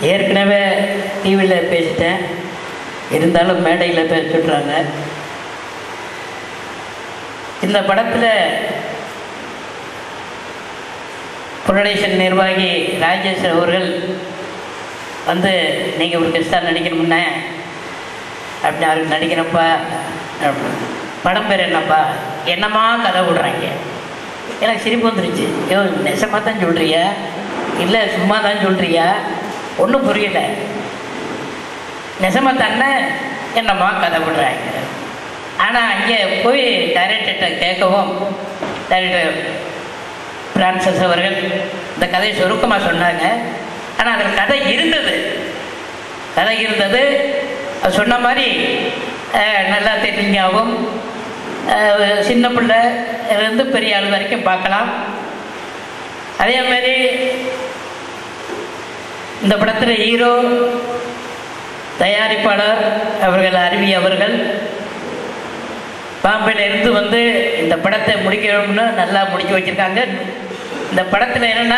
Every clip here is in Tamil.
ஏற்கனவே டிவியில் பேசிட்டேன் இருந்தாலும் மேடையில் பேச சொல்கிறாங்க இந்த படத்தில் ப்ரொடக்ஷன் நிர்வாகி ராஜேஷ் அவர்கள் வந்து நீங்கள் ஒரு கெஸ்டாக நடிக்கணும்னே அப்படி அவருக்கு நடிக்கிறப்பா அப்படின்னு. படம் பேர் என்னப்பா என்னம்மா கதை விடுறாங்க எனக்கு சிரிப்பு வந்துருச்சு ஐயோ நெசமாக தான் சொல்கிறியா இல்லை சும்மா தான் சொல்கிறியா ஒன்றும் புரியல நெசமாக தானே என்னம்மா கதை விடுறாங்க ஆனால் அங்கே போய் டைரக்டர்கிட்ட கேட்கவும் டைரக்டர் பிரான்சஸ் அவர்கள் இந்த கதையை சுருக்கமாக சொன்னாங்க ஆனால் அதில் கதை இருந்தது கதை இருந்தது அது சொன்ன மாதிரி அஹ், நல்லா தெரிஞ்சாவும் அஹ், சின்ன பிள்ளை இருந்து பெரிய ஆள் வரைக்கும் பார்க்கலாம் அதே மாதிரி இந்த படத்தில் ஹீரோ தயாரிப்பாளர் அவர்கள் அருவி அவர்கள் பாம்பேல இருந்து வந்து இந்த படத்தை முடிக்கணும்னு நல்லா முடிச்சு வச்சிருக்காங்க இந்த படத்தில் என்னன்னா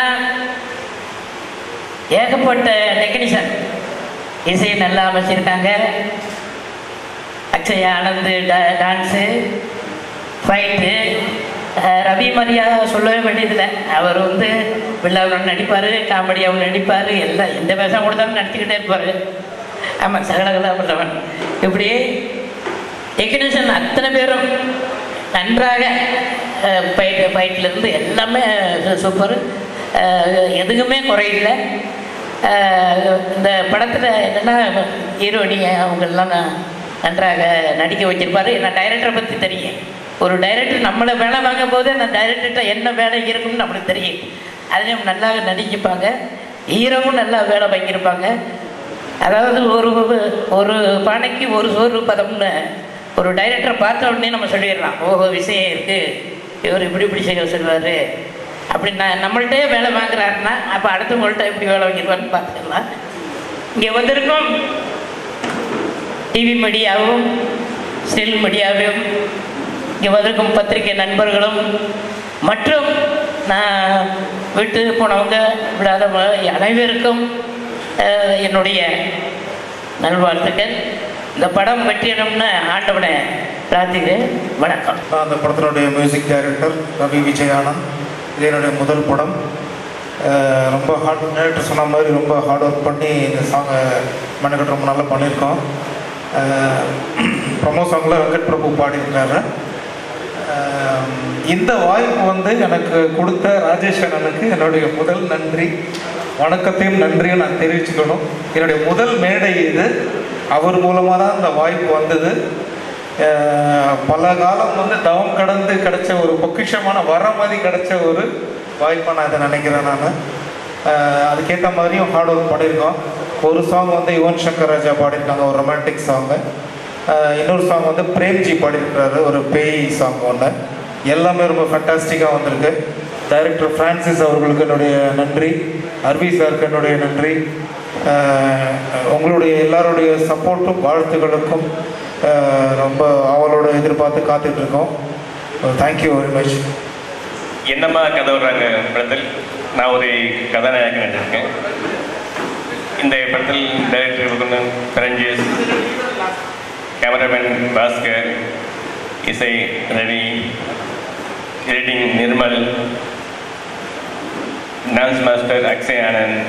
ஏகப்பட்ட டெக்னீஷியன் இசையை நல்லா அமைச்சிருக்காங்க அக்ஷயா ஆனந்த் டா- டான்ஸு ஃபைட்டு ரவி மரியா சொல்லவே வேண்டியதில்லை அவர் வந்து விழாவில் நடிப்பார் காமெடியாகவும் நடிப்பார் எல்லாம் எந்த வேஷம் கொடுத்தாலும் நடிச்சுக்கிட்டே இருப்பார் ஆமாம் சகலகலா உள்ளவன் இப்படி டெக்னீஷியன் அத்தனை பேரும் நன்றாக ஃபைட் ஃபைட்லேருந்து எல்லாமே சூப்பர் எதுக்குமே குறையில்லை அஹ், இந்த படத்தில் என்னென்னா ஹீரோனி அவங்கெல்லாம் நன்றாக நடிக்க வச்சிருப்பாரு நான் டைரக்டரை பற்றி தெரியும் ஒரு டைரக்டர் நம்மளை வேலை வாங்கும் போது அந்த டைரக்டர்கிட்ட என்ன வேலை இருக்குன்னு நம்மளுக்கு தெரியும் அதையும் நல்லா நடிச்சுப்பாங்க ஹீரோவும் நல்லா வேலை வாங்கியிருப்பாங்க அதாவது ஒரு ஒரு பானைக்கு ஒரு சோறு பதம்னு ஒரு டைரக்டரை பார்த்த உடனே நம்ம சொல்லிடலாம் ஓஹோ விஷயம் இருக்குது இவர் இப்படி இப்படி செய்ய சொல்லுவார் அப்படி நான் நம்மள்ட்டே வேலை வாங்குறாருன்னா அப்போ அடுத்தவங்கள்ட்ட எப்படி வேலை வாங்கிடுவான்னு பார்த்துக்கலாம் இங்கே வந்திருக்கும் டிவி மீடியாவும் ஸ்டில் மீடியாவும் இங்கே வந்திருக்கும் பத்திரிகை நண்பர்களும் மற்றும் நான் விட்டு போனவங்க விடாதவங்க அனைவருக்கும் அஹ், என்னுடைய நல்வாழ்த்துக்கள் இந்த படம் வெற்றிடம்னு ஆண்டவனை பிரார்த்திக்கிறேன் வணக்கம் நான் அந்த படத்தினுடைய மியூசிக் டைரக்டர் ரவி விஜய் ஆனந்த் இது என்னுடைய முதல் படம் அஹ் ரொம்ப ஹார்ட் டேரக்டர் சொன்ன மாதிரி ரொம்ப ஹார்ட் ஒர்க் பண்ணி இந்த சாங்கை மெனக்கட்டு ரொம்ப நல்லா பண்ணியிருக்கோம் ப்ரமோ சாங்கில் வெங்கட் பிரபு பாடியிருக்காரு அஹ் இந்த வாய்ப்பு வந்து எனக்கு கொடுத்த ராஜேஷ் அண்ணனுக்கு என்னுடைய முதல் நன்றி வணக்கத்தையும் நன்றியும் நான் தெரிவிச்சுக்கணும் என்னுடைய முதல் மேடை இது அவர் மூலமாக தான் இந்த வாய்ப்பு வந்தது அஹ் பல காலம் வந்து தவம் கடந்து கிடைச்ச ஒரு பொக்கிஷமான வர மாதிரி கிடைச்ச ஒரு வாய்ப்பாக நான் இதை நினைக்கிறேன் நான் அதுக்கேற்ற மாதிரியும் ஹார்ட் ஒர்க் பண்ணியிருக்கோம் ஒரு சாங் வந்து யுவன் சங்கர் ராஜா பாடியிருக்காங்க ஒரு ரொமான்டிக் சாங்கு இன்னொரு சாங் வந்து பிரேம்ஜி பாடியிருக்கிறாரு ஒரு பேய் சாங் ஒன்று எல்லாமே ரொம்ப ஃபண்டாஸ்டிக்காக வந்திருக்கு டைரக்டர் ஃப்ரான்சிஸ் அவர்களுக்கு என்னுடைய நன்றி அர்வி சாருக்கு என்னுடைய நன்றி அஹ் உங்களுடைய எல்லாருடைய சப்போர்ட்டும் வாழ்த்துக்களுக்கும் அஹ் ரொம்ப அவளோட எதிர்பார்த்து காத்துட்டு இருக்கோம் தேங்க்யூ வெரி மச் என்னம்மா கதை விடுறாங்க படத்தில் நான் ஒரு கதாநாயகன் நடிச்சிருக்கேன் இந்த படத்தில் டைரக்டர் முகுந்தன் பரஞ்சேஸ் கேமராமேன் பாஸ்கர் இசை Ravi editing Nirmal dance master Akshay Anand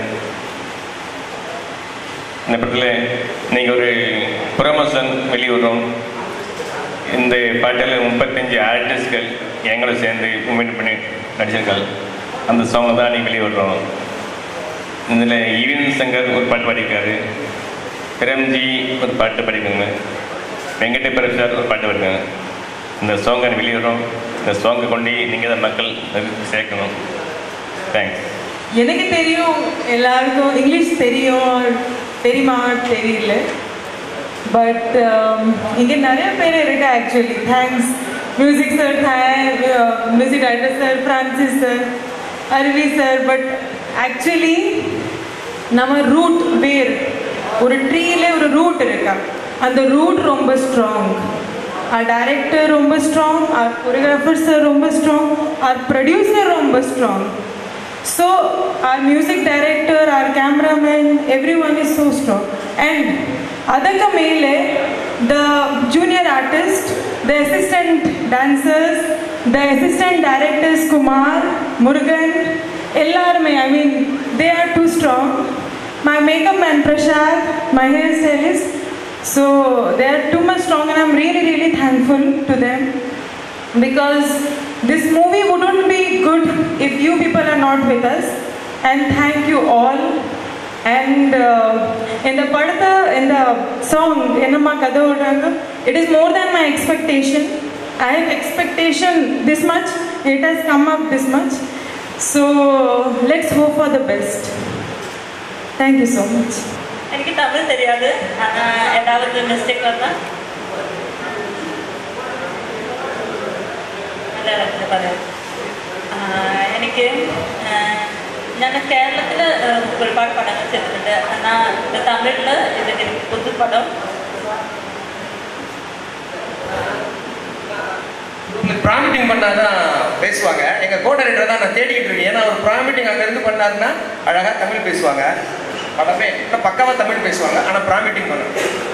இந்த படத்தில் நீங்கள் ஒரு ப்ரொமோஷன் வெளியிடுறோம் இந்த பாட்டில் முப்பத்தஞ்சு ஆர்டிஸ்ட்கள் எங்களோட சேர்ந்து மூமெண்ட் பண்ணி நடிச்சிருக்காங்க அந்த சாங்கை தான் நீ வெளியிடுறோம் இதில் ஈவன் சங்கர் ஒரு பாட்டு பாடியிருக்காரு பிரம்ஜி ஒரு பாட்டு பாடியிருக்காங்க வெங்கட பிரசாத் ஒரு பாட்டு பாடிருக்காங்க இந்த சாங்கை வெளியிடுறோம் இந்த சாங்கை கொண்டு நீங்கள் தான் மக்கள் சேர்க்கணும் தேங்க்ஸ் எனக்கு தெரியும் எல்லாருக்கும் இங்கிலீஷ் தெரியும் தெரியுமா தெரியல பட் இங்கே நிறைய பேர் இருக்கு actually thanks music sir thank music director sir Francis sir Aruvi sir but actually நம்ம ரூட் வேர் ஒரு ட்ரீல ஒரு ரூட் இருக்கா அந்த ரூட் ரொம்ப ஸ்ட்ராங் ஆர் டைரக்டர் ரொம்ப ஸ்ட்ராங் ஆர் கொரியோகிராஃபர் சார் ரொம்ப ஸ்ட்ராங் ஆர் ப்ரொடியூசர் ரொம்ப strong So our music director, our cameraman, everyone is so strong. And ಅದಕ್ಕೆ ಮೇಲೆ the junior artist, the assistant dancers, the assistant directors Kumar, Murugan, எல்லாருமே I mean they are too strong. My makeup man Prashad, my hairstylist, so they are too much strong and I'm really really thankful to them because this movie wouldn't be good if you people are not with us and thank you all and uh, in the padata in the song enamma kada odanga it is more than my expectation i have expectation this much it has come up this much so let's hope for the best thank you so much എനിക്ക് തമിഴ് தெரியாது ஆஹ் ஏதாவது மிஸ்டேக் வந்தா മലയാളത്തിൽ പറയാം ആഹ് എനിക്ക് ആഹ് ഞാൻ കേരളത്തിൽ ഒരുപാട് പടങ്ങൾ ചെയ്തിട്ടുണ്ട് എന്നാൽ ഇത് തമിഴിൽ ഇത് എനിക്ക് പുതുപ്പടം உங்களுக்கு ப்ராமிட்டிங் பண்ணாதான் பேசுவாங்க எங்க கோடரேட்டர் தான் நான் தேடிக்கிட்டு இருக்கேன் ஏன்னா அவர் ப்ராமிட்டிங் அங்க இருந்து பண்ணாருன்னா அழகா தமிழ் பேசுவாங்க படமே இன்னும் பக்காவா தமிழ் பேசுவாங்க ஆனா ப்ராமிட்டிங் பண்ணணும்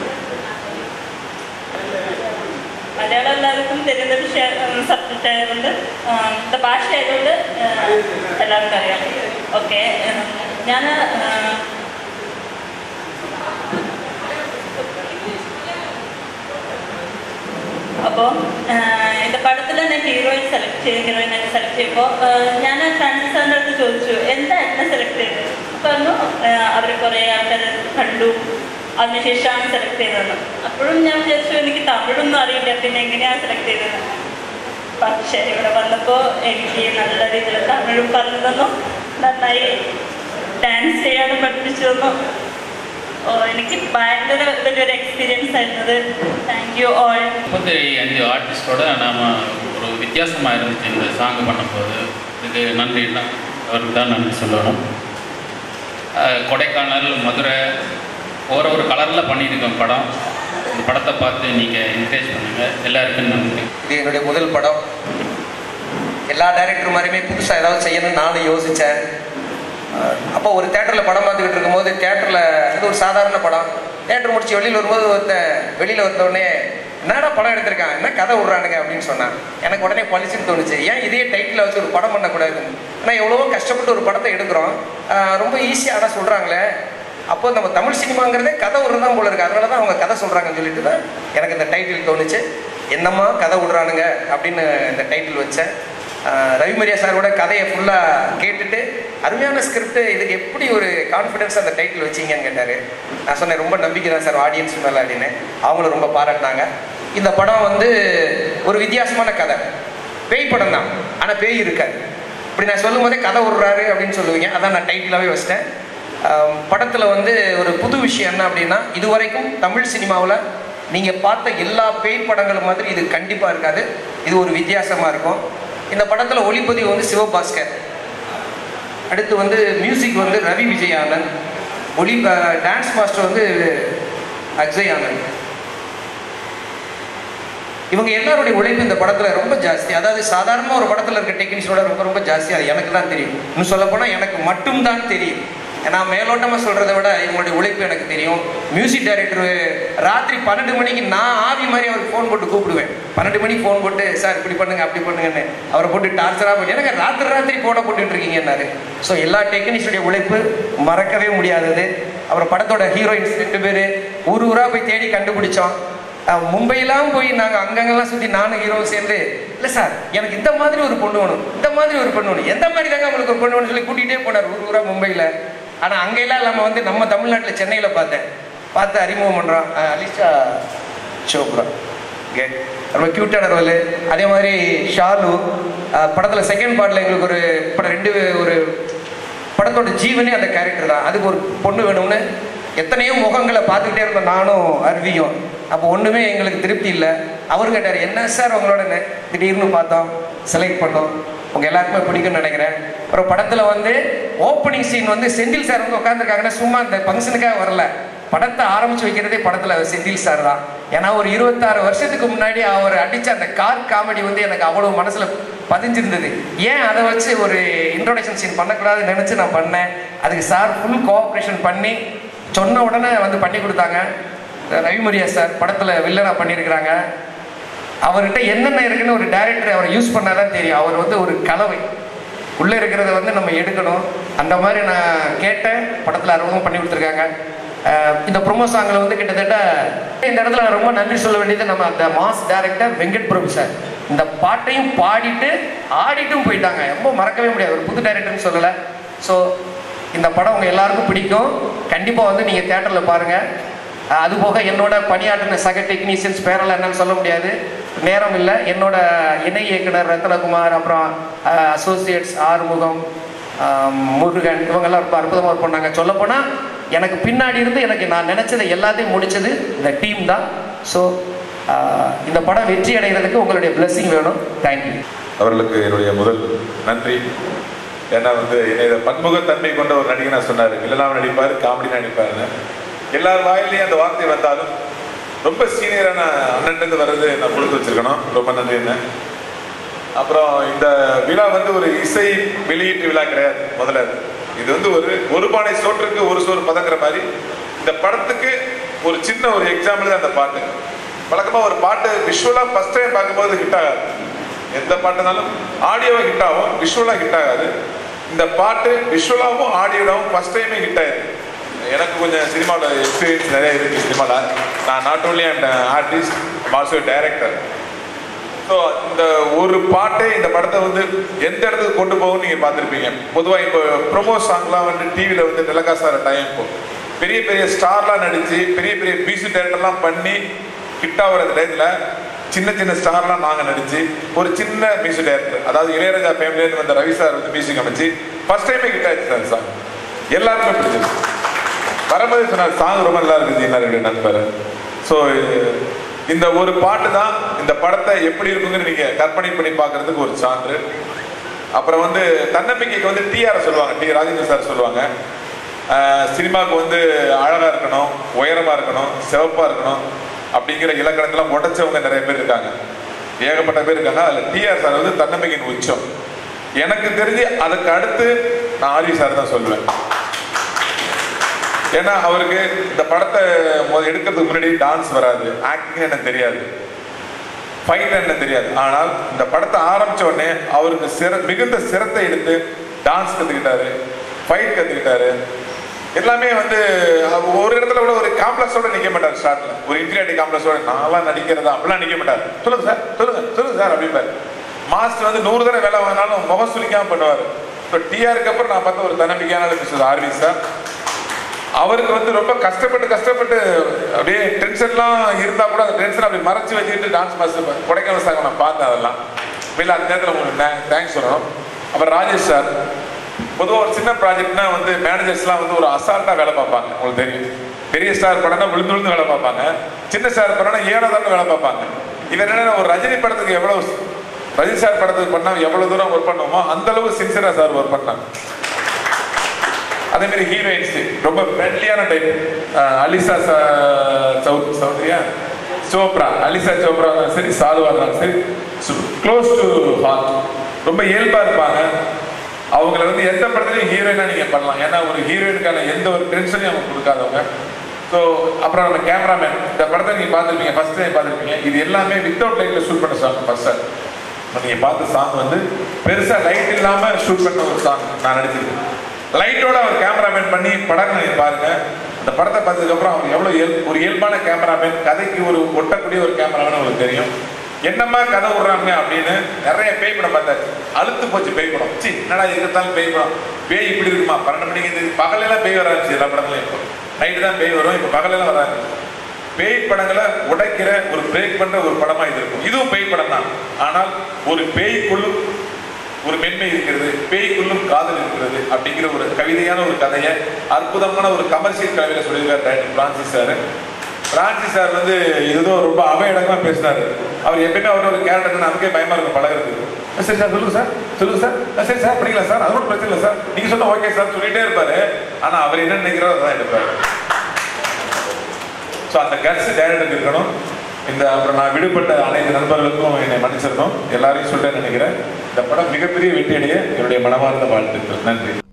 മലയാളം എല്ലാവർക്കും തരുന്ന വിഷയം സബ്ജക്റ്റ് ആയതുകൊണ്ട് ആഹ് ഇത് ഭാഷ ആയതുകൊണ്ട് ആഹ് എല്ലാവർക്കും അറിയാം ഓക്കെ ഞാൻ അപ്പോൾ இந்த പടത്തിൽ എന്നെ ഹീറോയിൻ സെലക്ട് ചെയ്ത് ഹീറോയിനായിട്ട് സെലക്ട് ചെയ്യുമ്പോൾ ഞാൻ ഫ്രാൻസിസ് സാറിൻ്റെ അടുത്ത് ചോദിച്ചു എന്താ എന്നെ സെലക്ട് ചെയ്തത് പറഞ്ഞു അവർ കുറേ ആൾക്കാർ കണ്ടു അതിനുശേഷമാണ് സെലക്ട് ചെയ്തത് അപ്പോഴും ഞാൻ വിചാരിച്ചു എനിക്ക് തമിഴൊന്നും അറിയില്ല പിന്നെ എങ്ങനെയാണ് സെലക്ട് ചെയ്തത് പക്ഷേ ഇവിടെ വന്നപ്പോൾ എനിക്ക് നല്ല രീതിയിൽ തമിഴും പറഞ്ഞു തന്നു നന്നായി ഡാൻസ് ചെയ്യാനും പഠിപ്പിച്ചു തന്നു ഓ എനിക്ക് ഭയങ്കര വലിയൊരു എക്സ്പീരിയൻസ് ആയിരുന്നത് താങ്ക് யூ ஆல் முப்பத்தி அஞ்சு ஆர்டிஸ்டோட நாம் ஒரு வித்தியாசமாக இருந்துச்சு இந்த சாங் பண்ணும்போது இதுக்கு நன்றி தான் அவருக்கு தான் நன்றி சொல்லணும் அஹ் கொடைக்கானல் மதுரை ஒரு ஒரு கலரில் பண்ணியிருக்கோம் படம் இந்த படத்தை பார்த்து நீங்கள் என்கரேஜ் பண்ணுங்கள் எல்லாருக்கும் நன்றி இது என்னுடைய முதல் படம் எல்லா டைரக்டர் மாதிரியுமே புதுசாக ஏதாவது செய்யணும்னு நானும் யோசித்தேன் அப்போ ஒரு தேட்டரில் படம் பார்த்துக்கிட்டு இருக்கும்போது தேட்டரில் இது ஒரு சாதாரண படம் தேட்டர் முடிச்சு வெளியில் வரும்போது ஒருத்த வெளியில் வந்தோடனே என்னடா படம் எடுத்திருக்கான் என்ன கதை விட்றானுங்க அப்படின்னு சொன்னான் எனக்கு உடனே பளிச்சுன்னு தோணுச்சு ஏன் இதே டைட்டில் வச்சு ஒரு படம் பண்ணக்கூடாது ஆனால் எவ்வளவோ கஷ்டப்பட்டு ஒரு படத்தை எடுக்கிறோம் ஆஹ் ரொம்ப ஈஸியாக ஆனால் சொல்கிறாங்களே அப்போ நம்ம தமிழ் சினிமாங்கிறதே கதை விடுறது தான் போல இருக்கு அதனால தான் அவங்க கதை சொல்கிறாங்கன்னு சொல்லிட்டு தான் எனக்கு இந்த டைட்டில் தோணுச்சு என்னம்மா கதை விடுறானுங்க அப்படின்னு இந்த டைட்டில் வச்சேன் ஆஹ் ரவிமரியா சாரோட கதையை ஃபுல்லாக கேட்டுட்டு அருமையான ஸ்கிரிப்ட் இதுக்கு எப்படி ஒரு கான்ஃபிடென்ஸ் அந்த டைட்டில் வச்சீங்கன்னு கேட்டார் நான் சொன்னேன் ரொம்ப நம்பிக்கை தான் சார் ஆடியன்ஸ் மேலே அப்படின்னு அவங்களும் ரொம்ப பாராட்டினாங்க இந்த படம் வந்து ஒரு வித்தியாசமான கதை பேய் படம் தான் ஆனால் பேய் இருக்காது இப்படி நான் சொல்லும் போதே கதை விடுறாரு அப்படின்னு சொல்லுவீங்க அதான் நான் டைட்டிலாகவே வச்சிட்டேன் படத்தில் வந்து ஒரு புது விஷயம் என்ன அப்படின்னா இதுவரைக்கும் தமிழ் சினிமாவில் நீங்கள் பார்த்த எல்லா பேய் படங்களும் மாதிரி இது கண்டிப்பாக இருக்காது இது ஒரு வித்தியாசமாக இருக்கும் இந்த படத்தில் ஒளிப்பதிவு வந்து சிவபாஸ்கர் அடுத்து வந்து மியூசிக் வந்து ரவி விஜய் ஆனந்த் ஒளி டான்ஸ் மாஸ்டர் வந்து அக்ஷய் ஆனந்த் இவங்க எல்லாருடைய உழைப்பு இந்த படத்துல ரொம்ப ஜாஸ்தி அதாவது சாதாரண ஒரு படத்துல இருக்க டெக்னீஷியனோட ரொம்ப ரொம்ப ஜாஸ்தி அது எனக்கு தான் தெரியும் இன்னும் சொல்ல போனா எனக்கு மட்டும்தான் தெரியும் நான் மேலோட்டமா சொல்றதை விட இவங்களுடைய உழைப்பு எனக்கு தெரியும் மியூசிக் டைரக்டர் ராத்திரி பன்னெண்டு மணிக்கு நான் ஆவி மாதிரி அவருக்கு ஃபோன் போட்டு கூப்பிடுவேன் பன்னெண்டு மணிக்கு ஃபோன் போட்டு சார் இப்படி பண்ணுங்க அப்படி பண்ணுங்கன்னு அவரை போட்டு டார்ச்சராக போட்டு எனக்கு ராத்திரி ராத்திரி போட போட்டுட்டு இருக்கீங்கன்னாரு ஸோ எல்லா டெக்னீஷியனுடைய உழைப்பு மறக்கவே முடியாதது அப்புறம் படத்தோட ஹீரோயின்ஸ் ரெண்டு பேர் ஊர் ஊரா போய் தேடி கண்டுபிடிச்சோம் அஹ் மும்பையெல்லாம் போய் நாங்கள் அங்கங்கெல்லாம் சுற்றி நானும் ஹீரோவும் சேர்ந்து இல்லை சார் எனக்கு இந்த மாதிரி ஒரு பொண்ணு வேணும் இந்த மாதிரி ஒரு பொண்ணு வேணும் எந்த மாதிரி தாங்க உங்களுக்கு ஒரு பொண்ணு வேணும்னு சொல்லி கூட்டிகிட்டே போனார் ஊர் ஊரா மும்பையில் ஆனால் அங்கெல்லாம் இல்லாமல் வந்து நம்ம தமிழ்நாட்டில் சென்னையில் பார்த்தேன் பார்த்து அறிமுகம் பண்ணுறோம் அலிஷா சோப்ரா ஓகே ரொம்ப க்யூட்டான ரோல் அதே மாதிரி ஷாலு படத்தில் செகண்ட் பார்ட்டில் எங்களுக்கு ஒரு படம் ரெண்டு ஒரு படத்தோட ஜீவனே அந்த கேரக்டர் தான் அதுக்கு ஒரு பொண்ணு வேணும்னு எத்தனையோ முகங்களை பார்த்துக்கிட்டே இருந்தோம் நானும் அருவியும் அப்போ ஒன்றுமே எங்களுக்கு திருப்தி இல்லை அவர் கேட்டார் என்ன சார் உங்களோட திடீர்னு பார்த்தோம் செலக்ட் பண்ணோம் உங்கள் எல்லாருக்குமே பிடிக்கும்னு நினைக்கிறேன் அப்புறம் படத்தில் வந்து ஓப்பனிங் சீன் வந்து செந்தில் சார் வந்து உட்காந்துருக்காங்கன்னா சும்மா அந்த ஃபங்க்ஷனுக்காக வரல படத்தை ஆரம்பிச்சு வைக்கிறதே படத்தில் செந்தில் சார் தான் ஏன்னா ஒரு இருபத்தாறு வருஷத்துக்கு முன்னாடி அவர் அடித்த அந்த கார் காமெடி வந்து எனக்கு அவ்வளோ மனசில் பதிஞ்சிருந்தது ஏன் அதை வச்சு ஒரு இன்ட்ரோடக்ஷன் சீன் பண்ணக்கூடாதுன்னு நினச்சி நான் பண்ணேன் அதுக்கு சார் ஃபுல் கோஆப்ரேஷன் பண்ணி சொன்ன உடனே வந்து பண்ணி கொடுத்தாங்க ரவிமரியா சார் படத்தில் வில்லனா பண்ணியிருக்கிறாங்க அவர்கிட்ட என்னென்ன இருக்குன்னு ஒரு டைரக்டர் அவரை யூஸ் பண்ணாதான் தெரியும் அவர் வந்து ஒரு கலவை உள்ளே இருக்கிறத வந்து நம்ம எடுக்கணும் அந்த மாதிரி நான் கேட்டேன் படத்தில் அறுபதும் பண்ணி கொடுத்துருக்காங்க அஹ் இந்த ப்ரொமோ சாங்கில் வந்து கிட்டத்தட்ட இந்த இடத்துல நான் ரொம்ப நன்றி சொல்ல வேண்டியது நம்ம அந்த mass director Venkat Prabhu sir இந்த பாட்டையும் பாடிட்டு ஆடிட்டும் போயிட்டாங்க ரொம்ப மறக்கவே முடியாது ஒரு புது டைரக்டர்னு சொல்லலை ஸோ இந்த படம் உங்கள் எல்லாருக்கும் பிடிக்கும் கண்டிப்பாக வந்து நீங்கள் தேட்டரில் பாருங்கள் அது போக என்னோட பணியாற்றின சக டெக்னீஷியன்ஸ் பேரெல்லாம் என்னன்னு சொல்ல முடியாது நேரம் இல்லை என்னோட இணை இயக்குனர் ரத்னகுமார் அப்புறம் அசோசியேட்ஸ் ஆறுமுகம் ஆம், முருகன் இவங்கெல்லாம் ரொம்ப அற்புதமாக ஒர்க் பண்ணாங்க சொல்லப்போனால் எனக்கு பின்னாடி இருந்து எனக்கு நான் நினச்சதை எல்லாத்தையும் முடிச்சது இந்த டீம் தான் ஸோ இந்த படம் வெற்றி அடைகிறதுக்கு உங்களுடைய blessing வேணும் தேங்க்யூ அவர்களுக்கு என்னுடைய முதல் நன்றி ஏன்னா வந்து என்னை இதை பன்முகத்தன்மை கொண்ட ஒரு நடிகனா சொன்னார் வில்லனாவும் நடிப்பார் காமெடி நடிப்பாருன்னு எல்லார் வாயிலையும் அந்த வார்த்தை வந்தாலும் ரொம்ப சீனியரான அண்ணன்ட்டு வர்றது நான் கொடுத்து வச்சிருக்கணும் ரொம்ப நன்றி என்ன அப்புறம் இந்த விழா வந்து ஒரு இசை வெளியீட்டு விழா கிடையாது முதல்ல அது. இது வந்து ஒரு ஒரு பானை சோற்றுக்கு ஒரு சோறு பதங்கிற மாதிரி இந்த படத்துக்கு ஒரு சின்ன ஒரு எக்ஸாம்பிள் தான் அந்த பாட்டு வழக்கமா ஒரு பாட்டு விஷுவலா ஃபர்ஸ்ட் டைம் பார்க்கும்போது ஹிட் ஆகாது எந்த பாட்டுனாலும் ஆடியோவா ஹிட் ஆகும் விஷுவலா ஹிட் ஆகாது இந்த பாட்டு விஷுவலாவும் ஆடியோவாவும் ஃபர்ஸ்ட் டைமே ஹிட் ஆயிருக்கு எனக்கு கொஞ்சம் சினிமாவில் எக்ஸ்பீரியன்ஸ் நிறைய இருக்கு சினிமாவில் நான் not only and artist also director so இந்த ஒரு பாட்டே இந்த படத்தை வந்து எந்த இடத்துக்கு கொண்டு போகும்னு நீங்கள் பார்த்துருப்பீங்க பொதுவாக இப்போ ப்ரொமோ சாங்லாம் வந்து டிவியில் வந்து நிலக்காசார டைம் இப்போ பெரிய பெரிய ஸ்டார்லாம் நடித்து பெரிய பெரிய மியூசிக் டேரக்டர்லாம் பண்ணி ஹிட் ஆகிற டயத்தில் சின்ன சின்ன ஸ்டார்லாம் நாங்கள் நடித்து ஒரு சின்ன மியூசிக் டைரக்டர் அதாவது இளையராஜா ஃபேமிலியிலேருந்து வந்த ரவி சார் வந்து மியூசிக் அமைச்சு ஃபர்ஸ்ட் டைமே ஹிட் ஆயிடுச்சு சார் சாங் எல்லாருமே பிடிச்சிருக்கு வரும்போது சொன்னார் சாங் ரொம்ப நல்லா இருக்குது என்ன நண்பர் ஸோ இந்த ஒரு பாட்டு தான் இந்த படத்தை எப்படி இருக்குங்கன்னு நீங்க கற்பனை பண்ணி பார்க்கறதுக்கு ஒரு சான்று அப்புறம் வந்து தன்னம்பிக்கைக்கு வந்து டிஆர் சொல்லுவாங்க டி ராஜேந்திர சார் சொல்லுவாங்க ஆஹ் சினிமாவுக்கு வந்து அழகா இருக்கணும் உயரமா இருக்கணும் சிவப்பா இருக்கணும் அப்படிங்கிற இலக்கணத்தெல்லாம் உடைச்சவங்க நிறைய பேர் இருக்காங்க ஏகப்பட்ட பேர் இருக்காங்க அதுல டிஆர் சார் வந்து தன்னம்பிக்கையின் உச்சம் எனக்கு தெரிஞ்சு அதுக்கு அடுத்து நான் ஆரி சார் தான் சொல்லுவேன் ஏன்னா அவருக்கு இந்த படத்தை முத எடுக்கிறதுக்கு முன்னாடி டான்ஸ் வராது ஆக்டிங் என்ன தெரியாது ஃபைட் என்ன தெரியாது ஆனால் இந்த படத்தை ஆரம்பிச்ச உடனே அவருக்கு சிற மிகுந்த சிரத்தை எடுத்து டான்ஸ் கத்துக்கிட்டாரு ஃபைட் கத்துக்கிட்டாரு எல்லாமே வந்து அவர் ஒரு இடத்துல கூட ஒரு காம்ப்ளெக்ஸோட நிக்க மாட்டார் ஸ்டார்ட்ல ஒரு இன்ஃபீரியாரிட்டி காம்ப்ளெக்ஸோட நான்லாம் நடிக்கிறதா அப்படிலாம் நிக்க மாட்டார் சொல்லுங்க சார் சொல்லுங்க சொல்லுங்க சார் அப்படிம்பாரு மாஸ்டர் வந்து நூறு தடவை வேலை வாங்கினாலும் முகம் சுளிக்காம பண்ணுவார் இப்போ டிஆருக்கு அப்புறம் நான் பார்த்த ஒரு தன்னம்பிக்கையான மிஸ்டர் ஆர்வி சார் அவருக்கு வந்து ரொம்ப கஷ்டப்பட்டு கஷ்டப்பட்டு அப்படியே டென்ஷன்லாம் இருந்தா கூட அந்த டென்ஷன் அப்படி மறைச்சு வச்சுக்கிட்டு டான்ஸ் மாஸ்டர் கொடைக்கானல் சார் நான் பார்த்தேன் அதெல்லாம் இல்லை அந்த நேரத்தில் உங்களுக்கு தேங்க்ஸ் சொல்லணும் அப்புறம் ராஜேஷ் சார் பொதுவாக ஒரு சின்ன ப்ராஜெக்ட்னா வந்து மேனேஜர்ஸ்லாம் வந்து ஒரு அசால்ட்டாக வேலை பார்ப்பாங்க உங்களுக்கு தெரியும் பெரிய ஸ்டார் படம்னா விழுந்து விழுந்து வேலை பார்ப்பாங்க சின்ன ஸ்டார் படம்னா ஏழாவது வேலை பார்ப்பாங்க இவன் என்னன்னா ஒரு ரஜினி படத்துக்கு எவ்வளவு ரஜினி சார் படத்துக்கு பண்ணா எவ்வளவு தூரம் ஒர்க் பண்ணுவோமோ அந்த அளவு சின்சியரா சார் ஒர்க் பண்ணாங்க அதே மாதிரி ஹீரோயின்ஸ் ரொம்ப ஃப்ரெண்ட்லியான டைப் அலிசா சவுத் சௌத்ரியா சோப்ரா அலிசா சோப்ரா இருந்தாலும் சரி சாதுவா இருந்தாலும் சரி க்ளோஸ் டு ஹார்ட் ரொம்ப இயல்பா இருப்பாங்க அவங்கள வந்து எந்த படத்துலையும் ஹீரோயினா நீங்க பண்ணலாம் ஏன்னா ஒரு ஹீரோயினுக்கான எந்த ஒரு டென்ஷனையும் அவங்க கொடுக்காதவங்க ஸோ அப்புறம் நம்ம கேமராமேன் இந்த படத்தை நீங்க பார்த்துருப்பீங்க ஃபர்ஸ்ட் டைம் பார்த்துருப்பீங்க இது எல்லாமே வித்தவுட் லைட்ல ஷூட் பண்ண சாங் ஃபர்ஸ்ட் நீங்க பார்த்த சாங் வந்து பெருசா லைட் இல்லாம ஷூட் பண்ண ஒரு சாங் நான் நடிச்சிருக்கேன் லைட்டோட அவர் கேமராமேன் பண்ணி படம் நீங்க பாருங்க அந்த படத்தை பார்த்ததுக்கு அப்புறம் அவர் எவ்வளவு இயல் ஒரு இயல்பான கேமராமேன் கதைக்கு ஒரு ஒட்டக்கூடிய ஒரு கேமராமேன் உங்களுக்கு தெரியும் என்னமா கதை விடுறாங்க அப்படின்னு நிறைய பேய் படம் பார்த்தாச்சு அழுத்து போச்சு பேய் படம் சி என்னடா இருந்தாலும் பேய் படம் பேய் இப்படி இருக்குமா பன்னெண்டு மணிக்கு இது பகலெல்லாம் பேய் வர ஆரம்பிச்சு எல்லா படங்களையும் இப்போ நைட்டு தான் பேய் வரும் இப்போ பகலெல்லாம் வர ஆரம்பிச்சு பேய் படங்களை உடைக்கிற ஒரு பிரேக் பண்ற ஒரு படமா இது இருக்கும் இதுவும் பேய் படம் தான் ஆனால் ஒரு பேய்க்குள்ளும் ஒரு மென்மை இருக்கிறது பேய்க்குள்ளும் காதல் இருக்கிறது அப்படிங்கிற ஒரு கவிதையான ஒரு கதையை அற்புதமான ஒரு கமர்ஷியல் கவிதை சொல்லியிருக்காரு director Francis sir Francis sir வந்து ஏதோ ரொம்ப அவயடமா பேசினாரு அவர் எப்பயுமே அவர் ஒரு கேரக்டர் நமக்கே பயமா இருக்கும் பழகிறது சரி சார் சொல்லுங்க சார் சொல்லுங்க சார் "அஹ் சரி சார் படிக்கலாம் சார் அது ஒன்றும் பிரச்சனை இல்லை சார் நீங்க சொன்ன ஓகே சார் சொல்லிட்டே இருப்பாரு ஆனா அவர் என்ன நினைக்கிறாரோ அதான் எடுப்பாரு ஸோ அந்த கட்ஸ் டேரக்டருக்கு இருக்கணும் இந்த அப்புறம் நான் விடுபட்ட அனைத்து நண்பர்களுக்கும் என்னை மன்னிச்சிடணும் எல்லாரையும் சொல்லிட்டேன்னு நினைக்கிறேன் இந்த படம் மிகப்பெரிய வெற்றி அடைய என்னுடைய மனமார்ந்த வாழ்த்துக்கள் நன்றி